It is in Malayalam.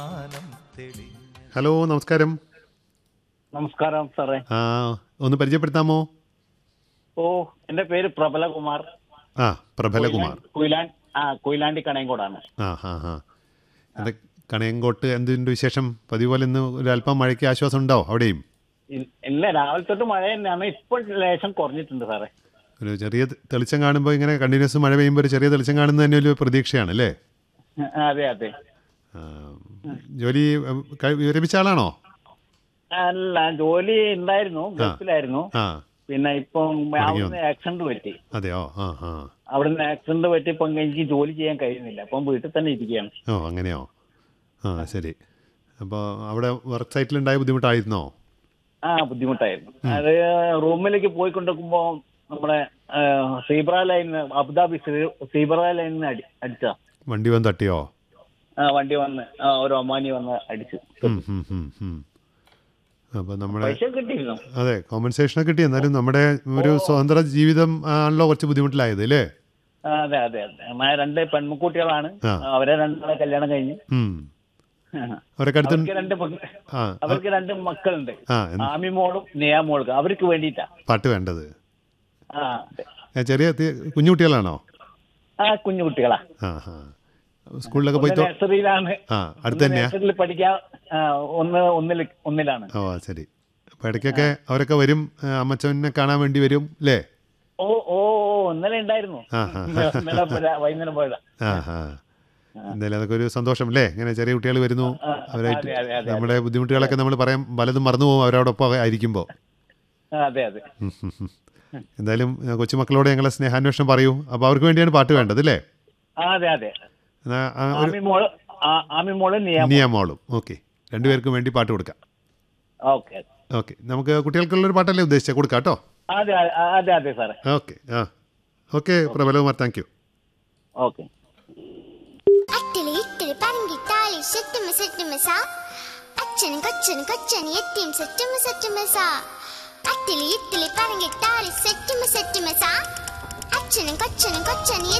ഹലോ നമസ്കാരം നമസ്കാരം സാറേ ആ ഒന്ന് പരിചയപ്പെടുത്താമോ ഓ എന്റെ പേര് പ്രബലകുമാർ ആ പ്രഫലകുമാർ കുയിലാൻ ആ കുയിലാണ്ടി കണയങ്കോടാണ് ആ ഹാ ഹാ എന്താ കണയങ്കോട്ട് എന്തിൻ്റെ വിശേഷം പതിവ് പോലെ ഇന്ന് ഒരു അല്പം മഴയ്ക്ക് ആശ്വാസം ഉണ്ടോ അവിടെയും ഇ- ഇല്ല രാവിലെ തൊട്ട് മഴ തന്നെയാണ് ഇപ്പോൾ ലേശം കുറഞ്ഞിട്ടുണ്ട് സാറേ ഒരു ചെറിയ തെ- തെളിച്ചം കാണുമ്പോൾ ഇങ്ങനെ കണ്ടിന്യൂസ് മഴ പെയ്യുമ്പോൾ ഒരു ചെറിയ തെളിച്ചം കാണുന്നത് തന്നെ ഒരു പ്രതീക്ഷയാണ് അല്ലേ അതെ അതെ ആ, ജോലി ഉം, കഴി- വിരമിച്ച ആളാണോ അല്ല ജോലി ഉണ്ടായിരുന്നു ഗൾഫിലായിരുന്നു ആ പിന്നെ ഇപ്പം അവിടുന്ന് ആക്സിഡന്റ് പറ്റി അതെയോ ആ ആ അവിടുന്ന് ആക്സിഡന്റ് പറ്റി ഇപ്പം എനിക്ക് ജോലി ചെയ്യാൻ കഴിയുന്നില്ല അപ്പം വീട്ടിൽ തന്നെ ഇരിക്കുകയാണ് ഓ അങ്ങനെയോ ആ ശരി അപ്പോൾ അവിടെ വർക്ക് സൈറ്റിലുണ്ടായ ബുദ്ധിമുട്ടായിരുന്നോ ആ ബുദ്ധിമുട്ടായിരുന്നു അത് റൂമിലേക്ക് പോയിക്കൊണ്ടിരിക്കുമ്പോ നമ്മുടെ സീബ്ര ലൈൻ അബുദാബി സീ- സീബ്ര ലൈനിന്ന് അടി അടിച്ച വണ്ടി വന്ന് തട്ടിയോ വണ്ടി വന്ന് ആ, ഒരു ഒമാനി വന്ന് അടിച്ചു ഉം, ഉം, ഉം, ഉം. അപ്പോൾ നമ്മുടെ പൈസ കിട്ടിയിരുന്നു അതെ കോമ്പൻസേഷനൊക്കെ കിട്ടി എന്നാലും നമ്മുടെ ഒരു സ്വതന്ത്ര ജീവിതം ആണല്ലോ കുറച്ച് ബുദ്ധിമുട്ടിലായത് അല്ലേ ആ, അതെ അതെ അതെ അമ്മ രണ്ട് പെൺകുട്ടികളാണ് ആ. അവരെ രണ്ടാളെ കല്യാണം കഴിഞ്ഞു ഉം. അവരൊക്കെ അടുത്ത് അവർക്ക് രണ്ട് പെൺ- ആ അവർക്ക് രണ്ട് മക്കളുണ്ട് ആ എന്ത് ആമി മോളും നിയ മോൾക്ക് അവർക്ക് വേണ്ടിയിട്ടാ പാട്ട് വേണ്ടത് ആ അതെ. ഏ, ചെറിയ തി- കുഞ്ഞു കുട്ടികളാണോ ആ കുഞ്ഞു കുട്ടികളാ ആ ആ സ്കൂളിലൊക്കെ പോയി തോ- നഴ്സറിയിലാണ് ആ അടുത്ത് തന്നെയാ നഴ്സറിയിൽ പഠിക്കാൻ ആ, ഒന്ന് ഒന്നിൽ ഒന്നിലാണ് ഓ ശരി അപ്പോൾ ഇടയ്ക്കൊക്കെ അവരൊക്കെ വരും ഏ, അമ്മച്ചനെ കാണാൻ വേണ്ടി വരും അല്ലേ ഓ ഓ ഓ, ഇന്നലെ ഉണ്ടായിരുന്നു ആ ആ ഇന്നലെ പോരാ- വൈകുന്നേരം പോയതാ ആ ആ എന്തായാലും അതൊക്കെ ഒരു സന്തോഷം അല്ലേ ഇങ്ങനെ ചെറിയ കുട്ടികൾ വരുന്നു അവരായിട്ട് അതെ, അതെ, അതെ. നമ്മുടെ ബുദ്ധിമുട്ടുകളൊക്കെ നമ്മൾ പറയാൻ പലതും മറന്നു പോകും അവരോടൊപ്പം ആയിരിക്കുമ്പോൾ ആ, അതെ അതെ ഉം, ഉം, ഉം. എന്തായാലും ഏ, കൊച്ചുമക്കളോട് ഞങ്ങളെ സ്നേഹാന്വേഷണം പറയൂ അപ്പോൾ അവർക്ക് വേണ്ടിയാണ് പാട്ട് വേണ്ടത് അല്ലേ ആ, അതെ അതെ എന്നാ, ആ, ഒരു ആമി മോള് ആ- ആമി മോള് നിയ നിയ മോളും ഓക്കെ രണ്ടുപേർക്കും വേണ്ടി പാട്ട് കൊടുക്കാം ഓക്കെ ഓക്കെ നമുക്ക് കുട്ടികൾക്കുള്ളൊരു പാട്ടല്ലേ ഉദ്ദേശിച്ചത് കൊടുക്കാം കേട്ടോ അതെ ആ, അതെ അതെ സാറേ ഓക്കെ ആ okay Prabalakumar thank you okay അട്ടിളി ഇട്ടിളി പറങ്കിട്ടാളി സെറ്റുമ സെറ്റുമ സാ അച്ഛനും കൊച്ചനും കൊച്ചനും എത്തിയും സെറ്റുമ സെറ്റുമ സാ അട്ടിളി ഇട്ടിളി പറങ്കിട്ടാളി സെറ്റുമ സെറ്റുമ സാ അച്ഛനും കൊച്ചനും കൊച്ചനും